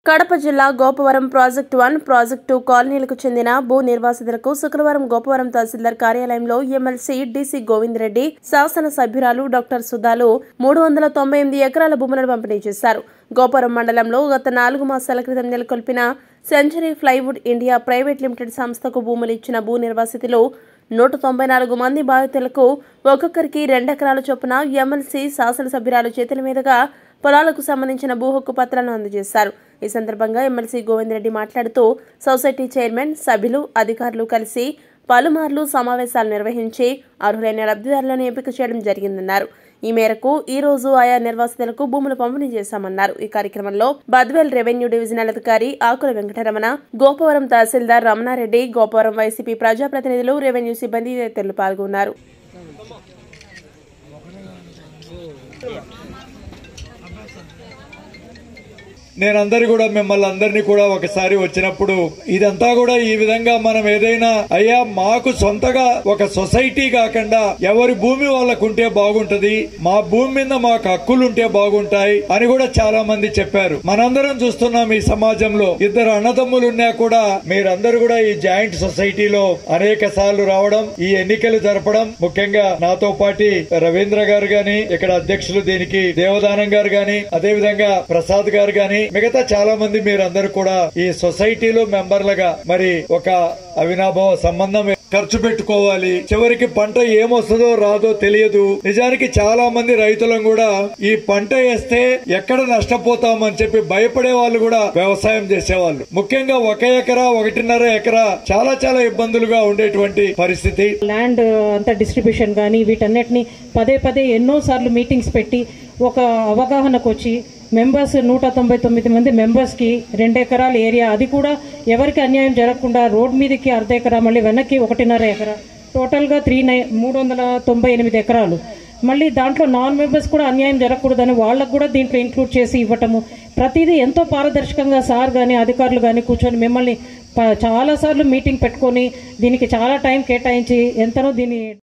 కడప జిల్లా Gopavaram project one project కాలనీలకు చెందిన భూ నిర్వాసితులకు శుక్రవారం గోపవరం తహసీల్దార్ కార్యాలయంలో ఎమ్మెల్సీ డీసీ గోవింద్ రెడ్డి శాసన సభ్యురాలు డాక్టర్ సుధాలు మూడు వందల తొంభై ఎనిమిది ఎకరాల భూములను పంపిణీ చేశారు గోపవరం మండలంలో గత నాలుగు మాసాల క్రితం నెలకొల్పిన century plywood India private limited సంస్థకు భూములు ఇచ్చిన భూ నిర్వాసితులు నూట తొంభై నాలుగు మంది బాధితులకు ఒక్కొక్కరికి రెండెకరాల చొప్పున ఎమ్మెల్సీ శాసనసభ్యురాలు చేతుల మీదుగా పొలాలకు సంబంధించిన భూ హక్కు పత్రాలను అందజేశారు ఈ సందర్భంగా ఎమ్మెల్సీ గోవిందరెడ్డి మాట్లాడుతూ సొసైటీ చైర్మన్ సభ్యులు అధికారులు కలిసి పలుమార్లు సమావేశాలు నిర్వహించి అర్హులైన లబ్ధిదారులను ఎంపిక చేయడం జరిగిందన్నారు ఈ మేరకు ఈ రోజు ఆయా నిర్వాసితులకు భూములు పంపిణీ చేశామన్నారు ఈ కార్యక్రమంలో బద్వేల్ రెవెన్యూ డివిజనల్ అధికారి ఆకుల వెంకటరమణ గోపవరం తహసీల్దార్ రమణారెడ్డి గోపవరం వైసీపీ ప్రజాప్రతినిధులు రెవెన్యూ సిబ్బంది తదితరులు పాల్గొన్నారు నేనందరు కూడా మిమ్మల్ని అందరినీ కూడా ఒకసారి వచ్చినప్పుడు ఇదంతా కూడా ఈ విధంగా మనం ఏదైనా అయ్యా మాకు సొంతగా ఒక సొసైటీ కాకుండా ఎవరి భూమి వాళ్ళకుంటే బాగుంటది మా భూమి మీద మాకు హక్కులుంటే బాగుంటాయి అని కూడా చాలా మంది చెప్పారు మనందరం చూస్తున్నాం ఈ సమాజంలో ఇద్దరు అన్నదమ్ములు ఉన్నా కూడా మీరందరూ కూడా ఈ జాయింట్ సొసైటీలో అనేక సార్లు రావడం ఈ ఎన్నికలు జరపడం ముఖ్యంగా నాతో పాటి రవీంద్ర గారు గాని ఇక్కడ అధ్యక్షులు దీనికి దేవదానం గారు గాని అదే విధంగా ప్రసాద్ గారు గాని మిగతా చాలా మంది మీరందరూ కూడా ఈ సొసైటీలో మెంబర్లుగా మరి ఒక అవినాభావ సంబంధం ఖర్చు పెట్టుకోవాలి చివరికి పంట ఏమొస్తుందో రాదో తెలియదు నిజానికి చాలా మంది రైతులను కూడా ఈ పంట వేస్తే ఎక్కడ నష్టపోతామని చెప్పి భయపడే వాళ్ళు కూడా వ్యవసాయం చేసేవాళ్ళు ముఖ్యంగా ఒక ఎకరా ఒకటిన్నర ఎకరా చాలా చాలా ఇబ్బందులుగా ఉండేటువంటి పరిస్థితి ల్యాండ్ అంతా డిస్ట్రిబ్యూషన్ కానీ వీటన్నిటిని పదే పదే ఎన్నో సార్లు మీటింగ్స్ పెట్టి ఒక అవగాహనకు వచ్చి మెంబర్స్ నూట తొంభై తొమ్మిది మంది మెంబర్స్కి రెండు ఎకరాల ఏరియా అది కూడా ఎవరికి అన్యాయం జరగకుండా రోడ్ మీదకి అర్ధ ఎకరా మళ్ళీ వెనక్కి ఒకటిన్నర ఎకరా టోటల్గా త్రీ నై మూడు వందల తొంభై ఎనిమిది ఎకరాలు మళ్ళీ దాంట్లో నాన్ మెంబర్స్ కూడా అన్యాయం జరగకూడదని వాళ్ళకు కూడా దీంట్లో ఇంక్లూడ్ చేసి ఇవ్వటము ప్రతిదీ ఎంతో పారదర్శకంగా సార్ కానీ అధికారులు కానీ కూర్చొని మిమ్మల్ని ప- చాలాసార్లు మీటింగ్ పెట్టుకొని దీనికి చాలా టైం కేటాయించి ఎంతనో దీన్ని